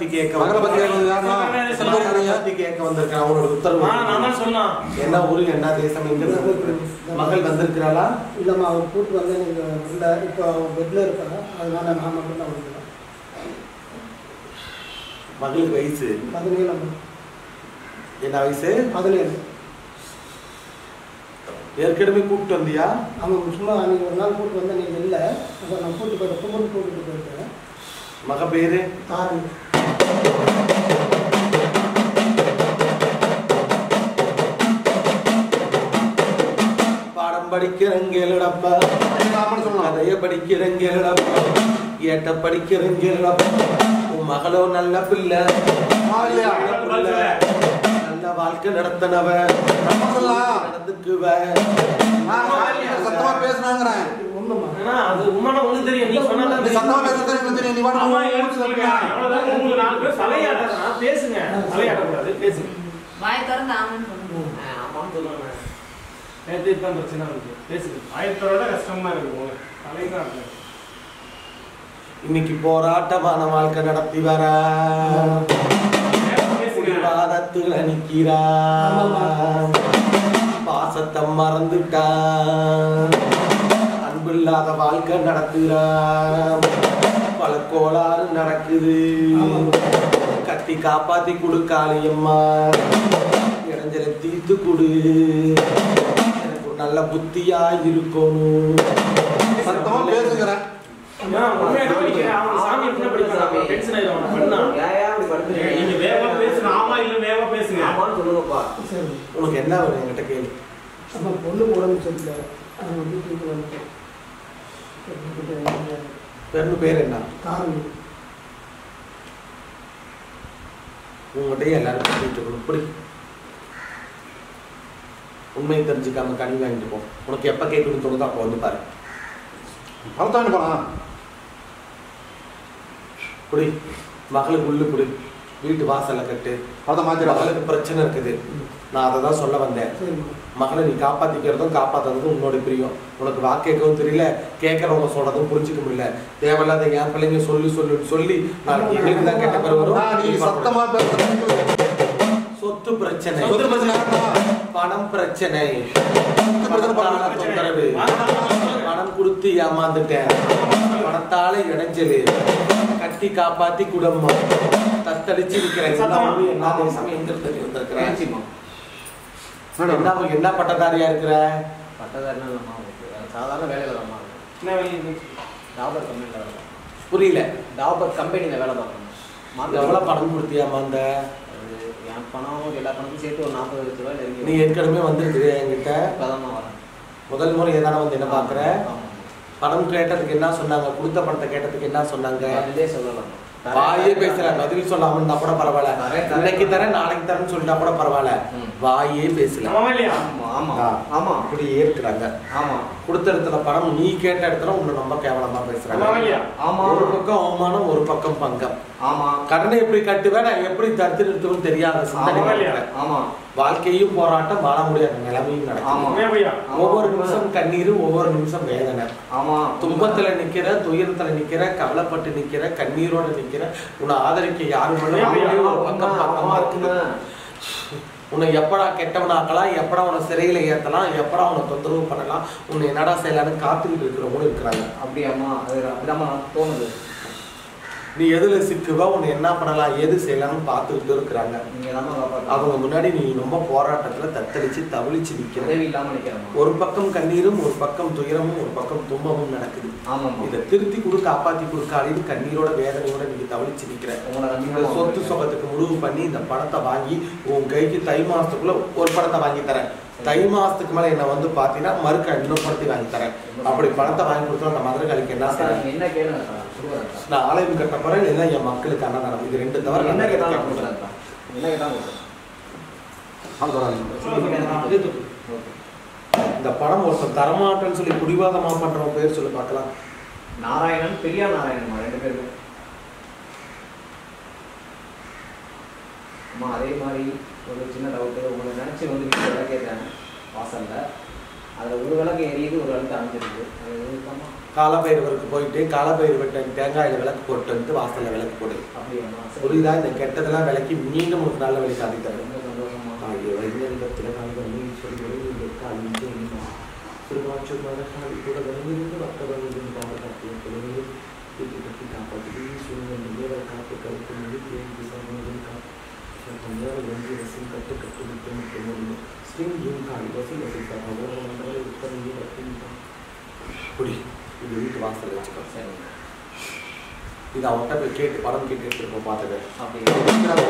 பத்தி கேட்க மகளை பத்தி கேட்க வந்திருக்கான். யாருன்னா? எத்தனை பேர் மகளை இருக்கீங்க? பத்தி கேட்க வந்திருக்கான் அவனோட உத்தரவு ஆ, நான் தான் சொன்னான் என்ன ஊரு என்ன தேசம் எங்க மகள் வந்திருக்கிறாளா இல்லைம்மா அவர் கூட்டு வந்து நீங்கள் இல்லை இப்போ அவங்க பெட்டில் இருக்காங்க அதனால நான் மட்டும் தான் வந்துக்கலாம் மகளுக்கு வயசு பதினேழு அம்மா. என்ன வயசு பதினேழு ஏற்கனவே கூப்பிட்டு வந்தியா அவங்க சும்மா அன்றைக்கி ஒரு நாள் கூட்டு வந்து நீங்கள் இல்லை அப்போ நான் கூட்டு போயிட்டு கும்பல் கூட்டிட்டு போயிட்டேன் மக பேரு தாரணி பாடம் படிக்கிறங்கேளப்பா ராமன் சொல்லலாம் கதைய படிக்கிறங்கேளப்பா ஏட்ட படிக்கிறங்கேளப்பா உன் மகளோ நல்ல பிள்ளை ஆ, இல்லையா? நல்ல பிள்ளை. நல்ல வாழ்க்கை நடத்தனவ நம்ம சொல்லலாம். நடந்துக்குவ நான் நான் சத்தமா பேசுனாங்கிறேன் ஒன்றும்மா ஏன்னா அது உண்மையான உங்களுக்கு தெரியும் நீ சொன்னா நீ சத்தமா பேசுறது எனக்கு தெரியும் நீ ஆமா வாடா எனக்கு சொல்லுங்க அவ்வளவுதான் உங்களுக்கு நாலு பேர் தலையாடுறா பேசுங்க தலையாடக்கூடாது பேசுங்க வாய் திறந்து ஆமன்னு சொல்லுங்க ஆ, ஆமான்னு சொல்லுவாங்க நேற்று தான் பிரச்சனை இருக்கு பேசுங்க ஆயிரத்தோட கஷ்டமா இருக்கு உங்களுக்கு தலைதான் இருக்கு இன்னைக்கு போராட்டமான வாழ்க்கை நடத்தி வர குடிவாதத்துல நிக்கிறா பாசத்தை மறந்துட்டா அன்பில்லாத வாழ்க்கை நடத்துறா பல கோளாறு நடக்குது கட்டி காப்பாத்தி கொடுக்காளியம்மா இடைஞ்சலை தீர்த்து கொடு எனக்கு ஒரு நல்ல புத்தியா இருக்கணும் சத்தமா பேசுங்கிறேன் ஏன் உண்மையா படிக்கிறேன் அவன் சாமி என்ன படிக்கிறான் டென்ஷன் ஆயிடும் பண்ணா நீங்க வேகமா பேசுங்க ஆமா இல்ல வேகமா பேசுங்க சரி உனக்கு என்ன வேணும் என்கிட்ட கேளு நம்ம பொண்ணுக்கு உடம்பு சரியில்லை அவங்க வீட்டுக்கு வந்துட்டோம் பெண்ணு பேர் என்ன தாரணி உங்கள்கிட்ட எல்லாரும் சொல்லிட்டு இருக்கணும் இப்படி உண்மையை தெரிஞ்சுக்காம கனி வாங்கிட்டு போ உனக்கு எப்போ கேட்கணும்னு தோணுதோ அப்போ வந்து பாரு பழத்தாண்டு போலாம் குடி மகளுக்கு உள்ளு குடி வீட்டு வாசல்ல கட்டு பழத்தை மாத்திரம் மகளுக்கு பிரச்சனை இருக்குது நான் அதை தான் சொல்ல வந்தேன் சரிம்மா மகளை நீ காப்பாத்திக்கிறதும் காப்பாத்துறதும் உன்னோட பிரியம் உனக்கு வாக்கு கேட்கவும் தெரியல கேட்கறவங்க சொல்றதும் புரிஞ்சுக்க முடியல தேவையில்லாத என் பிள்ளைங்க சொல்லி சொல்லி சொல்லி நாளைக்கு எங்களுக்கு தான் கெட்ட பேர் வரும் நான் நீ நீ சத்தமா பேசுறது சொத்து பிரச்சனை சொத்து பிரச்சனை யாருடா? பணம் பிரச்சனை பிரச்சனை பணத்தால தொந்தரவு பணம் கொடுத்து ஏமாந்துட்டேன் பணத்தால இடைஞ்சலு கட்டி காப்பாத்தி குடும்பம் தத்தளிச்சு நிக்கிறேன் எல்லாமே என்ன தேசம் எங்க இருந்து வந்திருக்கிறேன் மேடம் என்ன என்ன பட்டதாரியா இருக்கிற பட்டதாரிலாம் இல்லைம்மா உங்களுக்கு சாதாரண வேலையில் தான்மா என்ன வேலை டாபர் கம்பெனியில் வேலை பார்க்குறேன் புரியல டாபர் கம்பெனியில் வேலை பார்க்குறேன் எவ்வளவு பணம் கொடுத்தியா ஏமாந்த அது என் பணம் எல்லா பணமும் சேர்த்து ஒரு நாற்பது லட்ச ரூபாய் நீ நெருங்கி ஏற்கனவே வந்திருக்கிறியா என்கிட்ட இப்போதான் வரேன் முதல் முறை ஏதான வந்து என்ன பாக்குற ஆமாம் பணம் கேட்டதுக்கு என்ன சொன்னாங்க கொடுத்த பணத்தை கேட்டதுக்கு என்ன சொன்னாங்க பதிலே சொல்லலாம் வாயே பேசல பதில் சொல்லாம இருந்தா கூட பரவாயில்ல தரேன், தரேன். இன்னைக்கு தரேன் நாளைக்கு தரேன்னு சொல்லிட்டா கூட பரவாயில்ல ம். வாயே பேசல ஆமா இல்லையா ஆமாம் ஆமாம் ஆ. ஆமாம் அப்படியே இருக்கிறாங்க ஆமாம் கொடுத்த இடத்துல பணம் நீ கேட்ட இடத்துல உன்னை ரொம்ப கேவலமா ஆமா பேசுறாங்க இல்லையா ஒரு ஆமாம் பக்கம் அவமானம் ஒரு பக்கம் பங்கம் ஆமாம் கடனை எப்படி கட்டுவேன் நான் எப்படி தடுத்து நிறுத்துவேன் தெரியாத சிந்தனை ஆமா இல்லையா? நடக்குது. ஆமாம் வாழ்க்கையும் போராட்டம் வாழ முடியாத நிலைமையும் நடக்கும் ஆமா. உண்மையா பையா ஒவ்வொரு நிமிஷம் கண்ணீர் ஒவ்வொரு நிமிஷம் வேதனை ஆமாம் துன்பத்துல நிக்கிற துயரத்துல நிக்கிற கவலைப்பட்டு நிக்கிற கண்ணீரோட நிக்கிற உன்னை ஆதரிக்க யாரும் இல்ல. ஆமா, அவங்களே ஒரு ஆமா, பக்கம் ஆமா, பக்கமா இருக்குது உன்னை எப்படா கெட்டவனாக்கலாம் எப்படா உன்னை சிறையில ஏத்தலாம் எப்படா உன்னை தொந்தரவு பண்ணலாம் உன்னை என்னடா செய்யலாம்னு காத்துக்கிட்டு இருக்கிறவங்களும் இருக்கிறாங்க அப்படியாம்மா அது அப்படிதாம்மா தோணுது நீ எதுல சிக்குவா உன்னை என்ன பண்ணலாம் எது செய்யலாம்னு பார்த்துக்கிட்டு இருக்கிறாங்க நீங்கள் தாம்மா காப்பாற்று அவங்க முன்னாடி நீ ரொம்ப போராட்டத்துல தத்தளிச்சு தவிளிச்சு நிக்கிற உதவி இல்லாமல் நிற்கிறேம்மா ஒரு பக்கம் கண்ணீரும் ஒரு பக்கம் துயரமும் ஒரு பக்கம் துன்பமும் நடக்குது ஆமாம்மா இதை திருத்தி கொடு காப்பாத்தி கொடுக்காளின்னு கண்ணீரோட வேதனையோட நீங்க தவிளிச்சு நிக்கிற உங்களை இந்த நம்பி சொத்து சுகத்துக்கு முடிவு பண்ணி இந்த பணத்தை வாங்கி உன் கைக்கு தை மாசத்துக்குள்ள ஒரு பணத்தை வாங்கி தரேன் தை மாசத்துக்கு மேல என்ன வந்து பாத்தீங்கன்னா மறுக்க இன்னொரு பணத்தை வாங்கி தரேன் அப்படி பணத்தை வாங்கி கொடுத்தா அந்த மதுரகாலிக்கு என்ன செய்யறேன் நீங்கள் என்ன கேளுங்க சார் கொடுக்குறேன் நான் ஆலயம் கட்ட போறேன் இல்லைன்னா என் மக்களுக்கு அன்னதானம் இது ரெண்டு தவிர என்ன நான் கேட்டாலும் கேட்க கொடுக்குறேன் மாட்டேன். சார் என்ன கேட்டாலும் கொடுக்குறேன் இந்த பணம் ஒருத்தன் தரமாட்டேன்னு சொல்லி குடிவாதமா பண்றவன் பேர் சொல்லி பார்க்கலாம் நாராயணன் பெரியார் நாராயணன்மா ரெண்டு பேருமே அம்மா அதே மாதிரி ஒரு சின்ன டவுட்டு உங்களை நினச்சி வந்து வீட்டில் விளக்கேற்றேன் வாசலில் அதுல ஒரு விளக்கு எரியுது ஒரு விளக்கு அமைஞ்சிருக்கு அது இருக்கமா காலபைரவருக்கு போயிட்டு காலபைரவர்கிட்ட தேங்காயில விளக்கு போட்டு வந்து வாசல்ல விளக்கு போடு அப்படியாம்மா சரி. புரியுதா இந்த கெட்டதெல்லாம் விளக்கி மீண்டும் ஒரு நல்ல விளக்கு அதிகாரம் ரொம்ப சந்தோஷமா ஆகிய வைஞானிகத்தில் நாங்கள் சொல்லி ஒழுங்கிற்கு அழிஞ்சு திருவாச்சூர் காலி கூட வந்திருந்து வர்த்தகம் பாதுகாப்பு தொழில் வீட்டு கட்டி காப்பாற்றி சூழ்நிலை நேர காப்பு கருத்து மொழி தேர்வு சமூகம் காப்பு நேரம் வந்து ரசம் கட்டு கட்டு விட்டு முட்டு முடியும் ஸ்ரீம் ஜூம் காலி வசி வசி சகோதரங்களை உத்தரவு வட்டி குடி இது வீட்டு வாசல் வச்சுக்கோ சரிங்க இது அவன்கிட்ட போய் கேட்டு படம் கேட்டு எடுத்துட்டு போ பார்த்துக்க அப்படி